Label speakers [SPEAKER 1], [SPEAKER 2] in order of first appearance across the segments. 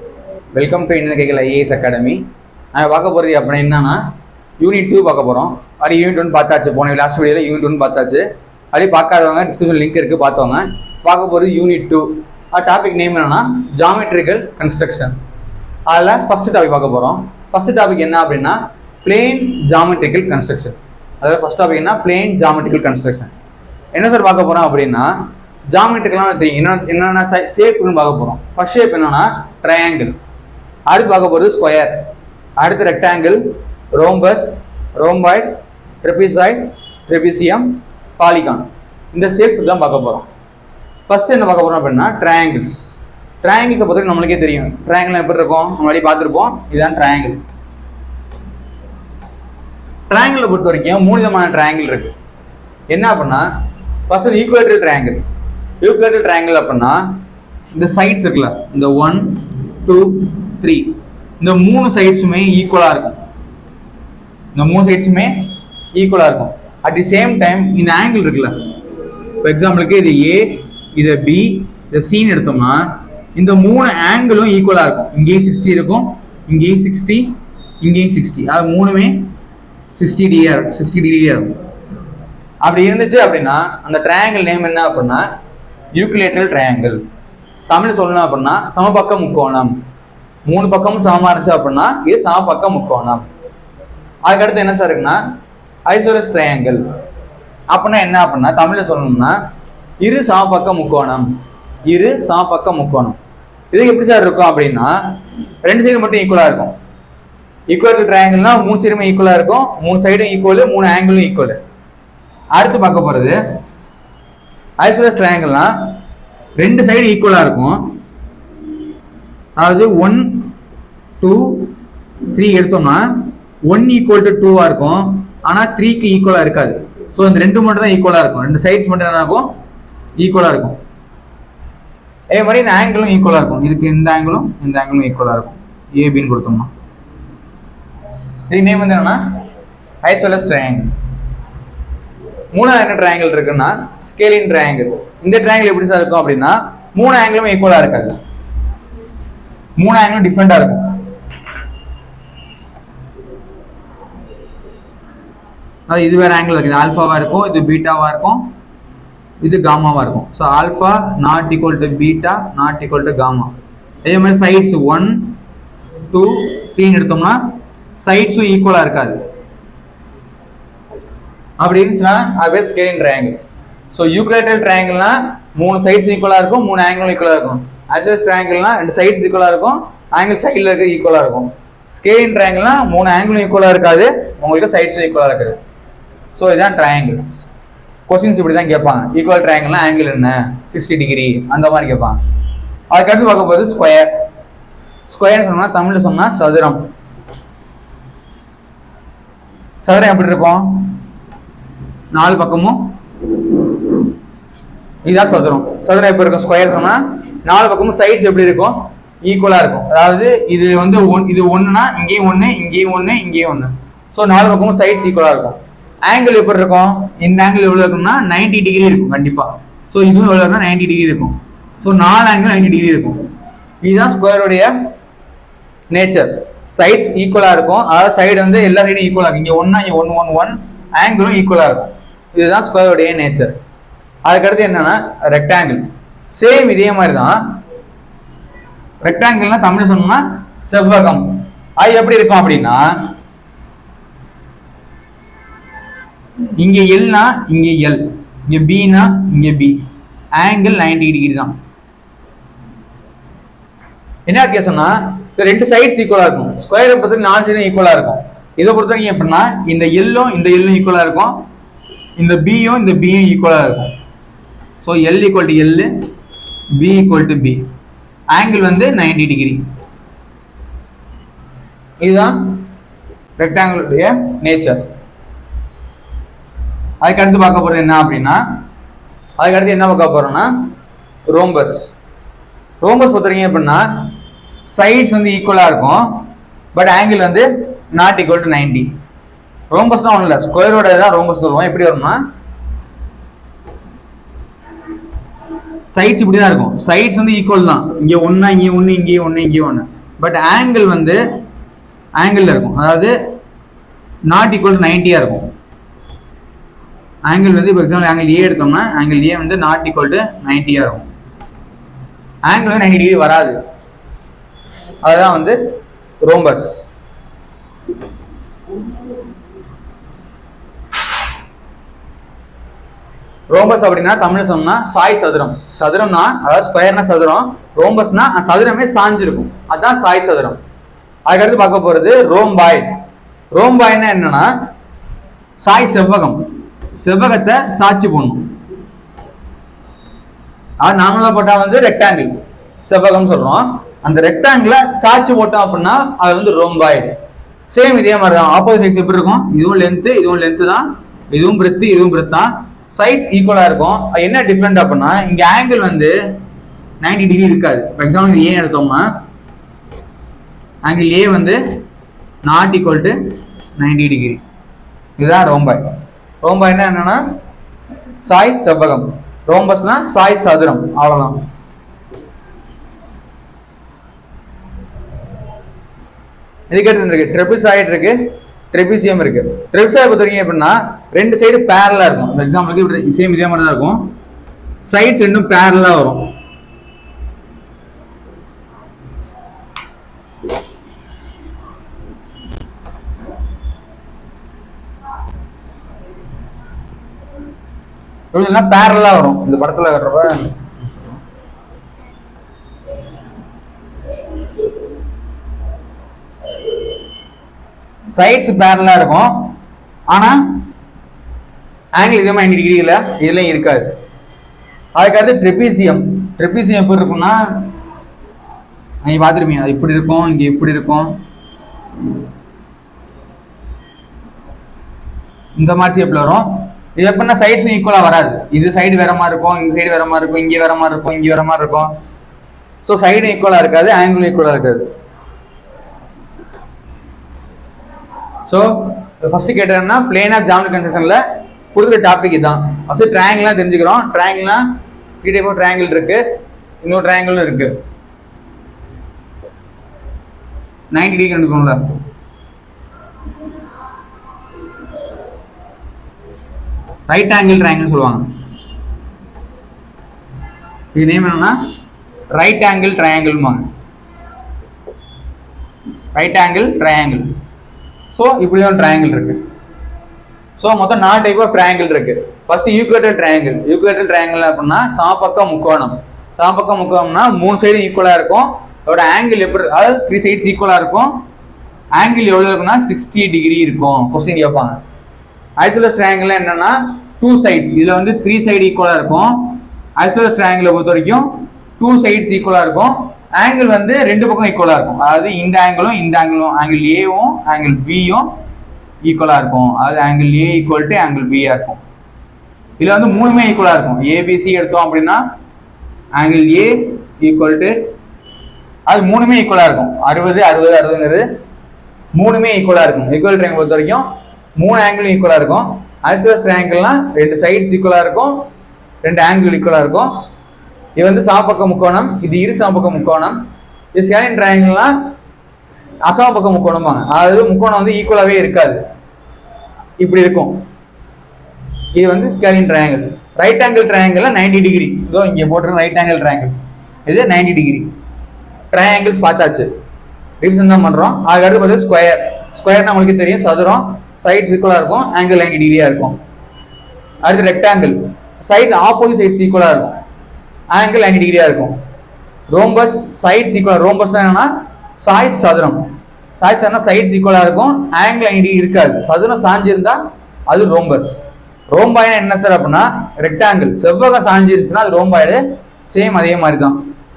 [SPEAKER 1] welcome to இன்னும் கேட்கல IAS academy நாங்கள் பார்க்க போகிறது அப்படின்னா என்னன்னா யூனிட் டூ பார்க்க போகிறோம் அப்படி யூனிட் ஒன் பார்த்தாச்சு போன லாஸ்ட் வீடியோவில் யூனிட் ஒன் பார்த்தாச்சு அப்படி பார்க்காதவங்க டிஸ்கிரிப்ஷன் லிங்க் இருக்குது பார்த்தவங்க பார்க்க போகிறது யூனிட் டூ அது டாபிக் நேம் என்னன்னா ஜாமெட்ரிக்கல் கன்ஸ்ட்ரக்ஷன் அதில் ஃபஸ்ட்டு டாபிக் பார்க்க போகிறோம் ஃபஸ்ட்டு டாபிக் என்ன அப்படின்னா பிளேன் ஜாமெட்ரிக்கல் கன்ஸ்ட்ரக்ஷன் அதாவது ஃபஸ்ட் டாபிக் என்ன பிளேன் ஜாமெட்ரிக்கல் கன்ஸ்ட்ரக்ஷன் என்ன சார் பார்க்க போகிறோம் அப்படின்னா ஜாமெட்ரிக்கெலாம் தெரியும் என்ன என்னென்ன ஷேப்னு பார்க்க போகிறோம் ஃபர்ஸ்ட் ஷேப் என்னன்னா ட்ரையாங்கிள் அடுத்து பார்க்க போகிறது ஸ்கொயர் அடுத்து rectangle rhombus rhomboid trapezoid trapezium polygon இந்த ஷேப் தான் பார்க்க போகிறோம் ஃபர்ஸ்ட் என்ன பார்க்க போகிறோம் அப்படின்னா ட்ரையாங்கிள்ஸ் ட்ரையாங்கிள்ஸை பொறுத்தவரைக்கும் நம்மளுக்கே தெரியும் ட்ரையாங்கிள் எப்படி இருக்கும் முன்னாடி பார்த்துருப்போம் இதுதான் ட்ரையாங்கிள் ட்ரையாங்கிளை பொறுத்த வரைக்கும் மூணு விதமான ட்ரையாங்கிள் இருக்கு என்ன அப்படின்னா first equilateral triangle equilateral triangle அப்படின்னா இந்த சைட்ஸ் இருக்குல்ல இந்த ஒன் டூ த்ரீ இந்த மூணு சைட்ஸுமே ஈக்குவலாக இருக்கும் இந்த மூணு சைட்ஸுமே ஈக்குவலாக இருக்கும் அட் தி சேம் டைம் இந்த ஆங்கிள் இருக்குல்ல இப்போ எக்ஸாம்பிளுக்கு இது ஏ இதை பி இதை சின்னு எடுத்தோம்னா இந்த மூணு ஆங்கிளும் ஈக்குவலாக இருக்கும் இங்கேயும் சிக்ஸ்டி இருக்கும் இங்கேயும் சிக்ஸ்டி இங்கேயும் சிக்ஸ்டி அது மூணுமே சிக்ஸ்டி டிகிரியாக இருக்கும் சிக்ஸ்டி டிகிரியாக இருக்கும் அப்படி இருந்துச்சு அப்படின்னா அந்த ட்ரையாங்கிள் நேம் என்ன அப்படின்னா யூக்லேட்டரல் ட்ரையாங்கிள் தமிழ் சொல்லணும் அப்படின்னா சமபக்க முக்கோணம் மூணு பக்கமும் சமமாக இருந்துச்சு அப்படின்னா இது சமபக்க முக்கோணம் அதுக்கடுத்து என்ன சார் இருக்குன்னா ஐசோலஸ் ட்ரையாங்கிள் அப்படின்னா என்ன அப்படின்னா தமிழில் சொல்லணும்னா இரு சமபக்க முக்கோணம் இரு சமபக்க முக்கோணம் இது எப்படி சார் இருக்கும் அப்படின்னா ரெண்டு சைடு மட்டும் ஈக்குவலாக இருக்கும் ஈக்குவல் ட்ரையாங்கிள்னா மூணு சைடுமே ஈக்குவலாக இருக்கும் மூணு சைடும் ஈக்குவல் மூணு ஆங்கிளும் ஈக்குவல் அடுத்து பார்க்க போகிறது ஐசோலஸ் ட்ரையாங்கிள்னா ரெண்டு சைடு ஈக்குவலாக இருக்கும் அதாவது ஒன் டூ த்ரீ எடுத்தோம்னா ஒன் ஈக்குவல் டு டூவாக இருக்கும் ஆனால் த்ரீக்கு ஈக்குவலாக இருக்காது ஸோ இந்த ரெண்டு மட்டும் தான் ஈக்குவலாக இருக்கும் ரெண்டு சைட்ஸ் மட்டும் என்ன இருக்கும் ஈக்குவலாக இருக்கும் அதே மாதிரி இந்த ஆங்கிளும் ஈக்குவலாக இருக்கும் இதுக்கு இந்த ஆங்கிளும் இந்த ஆங்கிளும் ஈக்குவலாக இருக்கும் ஏபின்னு கொடுத்தோம்னா இது நேம் வந்து என்னன்னா ஐசோலஸ் ட்ரையாங்கிள் மூணாவது என்ன ட்ரையாங்கிள் இருக்குன்னா ஸ்கேலின் ட்ரையாங்கிள் இந்த ட்ரையாங்கிள் எப்படி சார் இருக்கும் அப்படின்னா மூணு ஆங்கிளும் ஈக்குவலாக இருக்காது மூணு ஆங்கிளும் டிஃப்ரெண்டாக இருக்கும் அது இது வேற ஆங்கிள் இருக்குது ஆல்ஃபாவாக இருக்கும் இது பீட்டாவாக இருக்கும் இது காமாவாக இருக்கும் so alpha not equal to beta not equal to gamma அதே மாதிரி சைட்ஸ் ஒன் டூ த்ரீன்னு எடுத்தோம்னா சைட்ஸும் ஈக்குவலாக இருக்காது அப்படி இருந்துச்சுன்னா அது பேர் ஸ்கேலின் ட்ரையாங்கிள் ஸோ யூக்லேட்டல் ட்ரையாங்கிள்னா மூணு சைட்ஸ் ஈக்குவலாக இருக்கும் மூணு ஆங்கிளும் ஈக்குவலாக இருக்கும் ஆக்சுவல் ட்ரையாங்கிள்னா ரெண்டு சைட்ஸ் ஈக்குவலாக இருக்கும் ஆங்கிள் சைடில் இருக்க ஈக்குவலாக இருக்கும் ஸ்கேலின் ட்ரையாங்கிள்னா மூணு ஆங்கிளும் ஈக்குவலாக இருக்காது உங்களுக்கு சைட்ஸும் ஈக்குவலாக இருக்காது ஸோ இதுதான் ட்ரையாங்கிள்ஸ் கொஸ்டின்ஸ் இப்படி தான் கேட்பாங்க ஈக்குவல் ட்ரையாங்கிள்னா ஆங்கிள் என்ன சிக்ஸ்டி டிகிரி அந்த மாதிரி கேட்பாங்க அதுக்கடுத்து பார்க்க போகிறது ஸ்கொயர் ஸ்கொயர்னு சொன்னா தமிழில் சொன்னால் சதுரம் சதுரம் எப்படி இருக்கும் நாலு பக்கமும் இதுதான் சதுரம் சதுரம் எப்படி இருக்கும் ஸ்கொயர் சொன்னா நாலு பக்கமும் சைட்ஸ் எப்படி இருக்கும் ஈக்குவலா இருக்கும் அதாவது இது வந்து ஒன் இது ஒண்ணுனா இங்கேயும் ஒண்ணு இங்கேயும் ஒண்ணு இங்கேயும் ஒண்ணு ஸோ நாலு பக்கமும் சைட்ஸ் ஈக்குவலா இருக்கும் ஆங்கிள் எப்படி இருக்கும் இந்த ஆங்கிள் எவ்வளவு இருக்கும்னா 90 டிகிரி இருக்கும் கண்டிப்பா ஸோ இதுவும் எவ்வளவு இருக்கும்னா 90 டிகிரி இருக்கும் ஸோ நாலு ஆங்கிள் 90 டிகிரி இருக்கும் இதுதான் ஸ்கொயருடைய நேச்சர் சைட்ஸ் ஈக்குவலா இருக்கும் அதாவது சைடு வந்து எல்லா சைடும் ஈக்குவலா இருக்கும் இங்க ஒன்னா இங்க ஒன் ஒன் ஒன் ஆங்கிளும் ஈக்குவலா இருக்கும் இதுதான் ஸ்கொயருடைய நேச்சர் அதுக்கடுத்து என்னன்னா ரெக்டாங்கிள் சேம் இதே மாதிரி தான் ரெக்டாங்கிள்னா தமிழ் சொன்னோம்னா செவ்வகம் அது எப்படி இருக்கும் அப்படின்னா இங்க எல்னா இங்க எல் இங்க பினா இங்க பி ஆங்கிள் 90 டிகிரி தான் என்ன வித்தியாசம்னா இது ரெண்டு சைட்ஸ் ஈக்குவலா இருக்கும் ஸ்கொயரை பொறுத்த நாலு சைடும் ஈக்குவலா இருக்கும் இதை பொறுத்த வரைக்கும் எப்படின்னா இந்த எல்லும் இந்த எல்லும் ஈக்குவலா இருக்கும் இந்த பியும் இந்த பியும் ஈக்குவலா இருக்கும் so L equal to L B equal to B angle வந்து 90 டிகிரி இதுதான் ரெக்டாங்கிளுடைய நேச்சர் அதுக்கு அடுத்து பார்க்க போறது என்ன அப்படின்னா அதுக்கு அடுத்து என்ன பார்க்க போறோம்னா ரோம்பஸ் ரோம்பஸ் பொறுத்தவரைக்கும் எப்படின்னா சைட்ஸ் வந்து ஈக்குவலாக இருக்கும் பட் ஆங்கிள் வந்து நாட் ஈக்குவல் டு நைன்டி ரோம்பஸ்னா ஒன்றும் இல்லை ஸ்கொயரோட தான் ரோம்பஸ் சொல்லுவோம் எப்படி வரும்னா சைட்ஸ் இப்படி தான் இருக்கும் சைட்ஸ் வந்து ஈக்குவல் தான் இங்கே ஒன்றா இங்கே ஒன்று இங்கே ஒன்று இங்கே ஒன்று பட் ஆங்கிள் வந்து ஆங்கிளில் இருக்கும் அதாவது நாட் ஈக்குவல் டு நைன்ட்டியாக இருக்கும் ஆங்கிள் வந்து இப்போ எக்ஸாம்பிள் ஆங்கிள் ஏ எடுத்தோம்னா ஆங்கிள் ஏ வந்து நாட் ஈக்குவல் டு நைன்ட்டியாக இருக்கும் ஆங்கிள் வந்து நைன்டி டிகிரி வராது அதுதான் வந்து ரோம்பஸ் ரோம்பஸ் அப்படின்னா தமிழ் சொன்னா சாய் சதுரம் சதுரம்னா அதாவது ஸ்கொயர்னா சதுரம் ரோம்பஸ்னா அந்த சதுரமே சாஞ்சிருக்கும் அதான் சாய் சதுரம் அதுக்கடுத்து பார்க்க போறது ரோம்பாய் ரோம்பாய்னா என்னன்னா சாய் செவ்வகம் செவ்வகத்தை சாட்சி போடணும் அது நார்மலாக போட்டால் வந்து ரெக்டாங்கிள் செவ்வகம் சொல்கிறோம் அந்த ரெக்டாங்கிள சாட்சி போட்டோம் அப்படின்னா அது வந்து ரோம்பாய்டு சேம் இதே மாதிரி தான் ஆப்போசிட் சைஸ் எப்படி இருக்கும் இதுவும் லென்த்து இதுவும் லென்த்து தான் இதுவும் பிரெத்து இதுவும் பிரெத் தான் சைஸ் ஈக்குவலாக இருக்கும் அது என்ன டிஃப்ரெண்ட் அப்படின்னா இங்கே ஆங்கிள் வந்து 90 டிகிரி இருக்காது ஃபார் எக்ஸாம்பிள் ஏன் எடுத்தோம்னா ஆங்கிள் ஏ வந்து not equal to ninety degree இதுதான் ரோம்பாய் ரோம்பாய்னா என்னன்னா சாய் செவ்வகம் ரோம்பஸ்னா சாய் சதுரம் அவ்வளவுதான் இதுக்கடுத்து இருக்கு ட்ரெபிசாய்ட் இருக்கு ட்ரெபிசியம் இருக்கு ட்ரெபிசாய் பொறுத்த வரைக்கும் எப்படின்னா ரெண்டு சைடு பேரலா இருக்கும் எக்ஸாம்பிளுக்கு இப்படி சேம் இதே மாதிரி தான் இருக்கும் சைட்ஸ் ரெண்டும் பேரலா வரும் எப்படின்னா பேரலா வரும் இந்த படத்துல வர்றப்ப சைட்ஸ் பேரலா இருக்கும் ஆனா ஆங்கிள் இதே மாதிரி டிகிரி இல்ல இதுலயும் இருக்காது அதுக்கடுத்து ட்ரெபீசியம் ட்ரெபீசியம் எப்படி இருக்கும்னா நீங்க பார்த்துருப்பீங்க அது இப்படி இருக்கும் இங்க இப்படி இருக்கும் இந்த மாதிரி ஷேப்ல வரும் இது எப்படின்னா சைட்ஸ் ஈக்குவலா வராது இது சைடு வேற மாதிரி இருக்கும் இந்த சைடு வேற மாதிரி இருக்கும் இங்க வேற மாதிரி இருக்கும் இங்க வேற மாதிரி இருக்கும் ஸோ சைடு ஈக்குவலா இருக்காது ஆங்கிள் ஈக்குவலா இருக்காது ஸோ ஃபர்ஸ்ட் கேட்டதுன்னா பிளேன் ஆஃப் ஜாமெட்ரி கன்ஸ்ட்ரக்ஷன்ல கொடுக்குற டாபிக் இதான் ஃபர்ஸ்ட் ட்ரையாங்கிள்லாம் தெரிஞ்சுக்கிறோம் ட்ரையாங்கிள்னா த்ரீ டைப் ஆஃப் ட்ரையாங்கிள் இருக்கு இன்னொரு ட்ரையாங்கிளும் இருக்கு நைன்டி டிகிரி கண்டுக்கணும்ல ரைட் ஆங்கிள் ட்ரையாங்கிள் சொல்லுவாங்க இது நேம் என்னன்னா ரைட் ஆங்கிள் ட்ரையாங்கிள்வாங்க ரைட் ஆங்கிள் ட்ரையாங்கிள் ஸோ இப்படி தான் ட்ரையாங்கிள் இருக்கு ஸோ மொத்தம் நாலு டைப் ஆஃப் ட்ரையாங்கிள் இருக்கு first equilateral triangle equilateral triangle அப்படின்னா சமபக்க முக்கோணம் சமபக்க முக்கோணம்னா மூணு சைடு ஈக்குவலாக இருக்கும் அதோட ஆங்கிள் எப்படி அதாவது த்ரீ சைட்ஸ் ஈக்குவலாக இருக்கும் ஆங்கிள் எவ்வளோ இருக்குன்னா சிக்ஸ்டி டிகிரி இருக்கும் கொஸ்டின் கேட்பாங்க ஐசோலஸ் ட்ரையாங்கிள் என்னன்னா டூ சைட்ஸ் இதில் வந்து த்ரீ சைடு ஈக்குவலாக இருக்கும் ஐசோலஸ் ட்ரையாங்கிளை பொறுத்த வரைக்கும் டூ சைட்ஸ் ஈக்குவலாக இருக்கும் ஆங்கிள் வந்து ரெண்டு பக்கம் ஈக்குவலாக இருக்கும் அதாவது இந்த ஆங்கிளும் இந்த ஆங்கிளும் ஆங்கிள் ஏவும் ஆங்கிள் பியும் ஈக்குவலாக இருக்கும் அதாவது angle A equal to angle பியாக இருக்கும் இதில் வந்து மூணுமே ஈக்குவலாக இருக்கும் ஏபிசி எடுத்தோம் அப்படின்னா ஆங்கிள் ஏ ஈக்குவல் டு அது மூணுமே ஈக்குவலாக இருக்கும் அறுபது அறுபது அறுபதுங்கிறது மூணுமே ஈக்குவலாக இருக்கும் ஈக்குவல் ட்ரையாங்கிள் பொறுத்த வரைக்கும் மூணு ஆங்கிளும் ஈக்குவலாக இருக்கும் ஐசோலஸ் ட்ரையாங்கிள்னா ரெண்டு சைட்ஸ் ஈக்குவலாக இருக்கும் ரெண்டு ஆங்கிள் ஈக்குவலாக இருக்கும் இது வந்து சமபக்க முக்கோணம் இது இரு சமபக்க முக்கோணம் இது ஸ்கேலின் ட்ரையாங்கிள்னா அசமபக்க முக்கோணம்பாங்க அதாவது முக்கோணம் வந்து ஈக்குவலாகவே இருக்காது இப்படி இருக்கும் இது வந்து scalene triangle right angle triangle 90 degree இதோ இங்கே போட்டிருக்க ரைட் ஆங்கிள் ட்ரையாங்கிள் இது 90 டிகிரி ட்ரையாங்கிள்ஸ் பார்த்தாச்சு ரிவிஷன் தான் பண்ணுறோம் அதுக்கடுத்து பார்த்தா ஸ்கொயர் ஸ்கொயர்னா உங்களுக்கு தெரியும் சதுரம் சைட்ஸ் ஈக்குவலாக இருக்கும் ஆங்கிள் 90 டிகிரியாக இருக்கும் அடுத்து ரெக்டாங்கிள் சைட் ஆப்போசிட் சைட்ஸ் ஈக்குவலாக இருக்கும் ஆங்கிள் 90 டிகிரியாக இருக்கும் ரோம்பஸ் சைட்ஸ் ஈக்குவல் ரோம்பஸ் என்னன்னா சாய்ஸ் சதுரம் சாய்ஸ் சதுரம் சைட்ஸ் ஈக்குவலாக இருக்கும் ஆங்கிள் 90 டிகிரி இருக்காது சதுரம் சாஞ்சிருந்தா அது ரோம்பஸ் ரோம்பாய்னா என்ன சார் அப்படின்னா ரெக்டாங்கிள் செவ்வகம் சாஞ்சிருச்சுன்னா அது ரோம்பாய்டு சேம் அதே மாதிரி தான்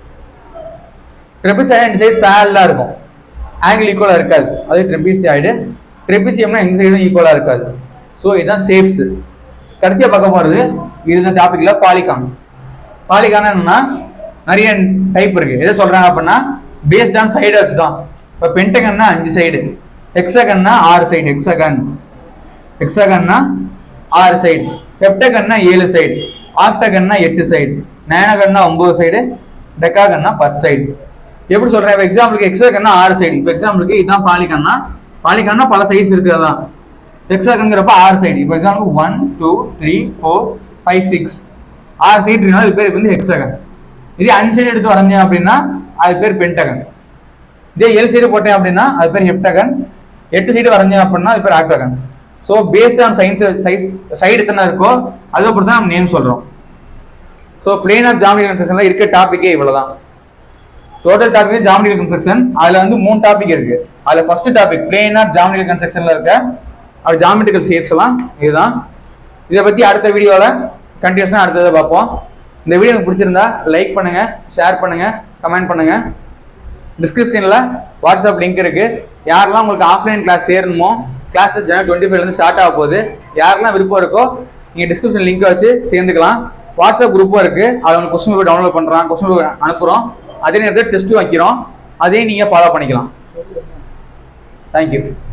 [SPEAKER 1] ட்ரெபிசாய்டு இந்த சைடு பேரலாக இருக்கும் ஆங்கிள் ஈக்குவலாக இருக்காது அது ட்ரெபிசாய்டு ட்ரெபிசியம்னா இந்த சைடும் ஈக்குவலாக இருக்காது ஸோ இதுதான் ஷேப்ஸ் கடைசியாக பார்க்க போகிறது இதுதான் டாப்பிக்கில் பாலிகான் பாலிகான் என்னன்னா நிறைய டைப் இருக்கு எதை சொல்றாங்க அப்படின்னா பேஸ்ட் ஆன் சைடர்ஸ் தான் இப்போ பென்டகன்னா அஞ்சு சைடு ஹெக்ஸகன்னா ஆறு சைடு ஹெக்ஸகன் ஹெக்ஸகன்னா ஆறு சைடு ஹெப்டகன்னா ஏழு சைடு ஆக்டகன்னா எட்டு சைடு நேனகன்னா ஒன்பது சைடு டெக்காகன்னா பத்து சைடு எப்படி சொல்றேன் இப்போ எக்ஸாம்பிளுக்கு எக்ஸாகன்னா ஆறு சைடு இப்போ எக்ஸாம்பிளுக்கு இதுதான் பாலிகன்னா பாலிகன்னா பல சைஸ் இருக்குது அதான் எக்ஸாகங்கிறப்ப ஆறு சைடு இப்போ எக்ஸாம்பிளுக்கு one two three four five six ஆறு சைடு இருக்கனால இது பேர் வந்து ஹெக்ஸாகன் இதே அஞ்சு சைடு எடுத்து வரைஞ்சேன் அப்படின்னா அது பேர் பென்டகன் இதே ஏழு சைடு போட்டேன் அப்படின்னா அது பேர் ஹெப்டகன் எட்டு சைடு வரைஞ்சேன் அப்படின்னா அது பேர் octagon so based on science size side எத்தனை இருக்கோ அதை பொறுத்து தான் நம்ம நேம் சொல்கிறோம் ஸோ பிளேன் ஆஃப் ஜாமெட்ரி கன்ஸ்ட்ரக்ஷன்ல இருக்க டாபிக்கே இவ்வளவுதான் டோட்டல் டாபிக் ஜாமெட்ரி கன்ஸ்ட்ரக்ஷன் அதுல வந்து மூணு டாபிக் இருக்கு அதுல first topic plane of geometry கன்ஸ்ட்ரக்ஷன்ல இருக்க அது ஜாமெட்ரிக்கல் ஷேப்ஸ் எல்லாம் இதுதான் இதை பத்தி அடுத்த வீடியோல கண்டினியூஸா அடுத்ததை பார்ப்போம் இந்த வீடியோ உங்களுக்கு பிடிச்சிருந்தா லைக் பண்ணுங்க ஷேர் பண்ணுங்க கமெண்ட் பண்ணுங்க டிஸ்கிரிப்ஷனில் வாட்ஸ்அப் லிங்க் இருக்கு யாரெல்லாம் உங்களுக்கு ஆஃப்லைன் கிளாஸ் சேரணுமோ கிளாஸ் ஜனவரி டுவெண்ட்டி ஃபைவ்லேருந்து ஸ்டார்ட் ஆக போகுது யாரெல்லாம் விருப்பம் இருக்கோ நீங்கள் டிஸ்கிரிப்ஷன் லிங்க் வச்சு சேர்ந்துக்கலாம் வாட்ஸ்அப் குரூப்பும் இருக்கு அதில் உங்களுக்கு கொஸ்டின் பேப்பர் டவுன்லோட் பண்ணுறோம் கொஸ்டின் பேப்பர் அனுப்புகிறோம் அதே நேரத்தில் டெஸ்ட்டும் வைக்கிறோம் அதையும் நீங்கள் ஃபாலோ பண்ணிக்கலாம் தேங்க்யூ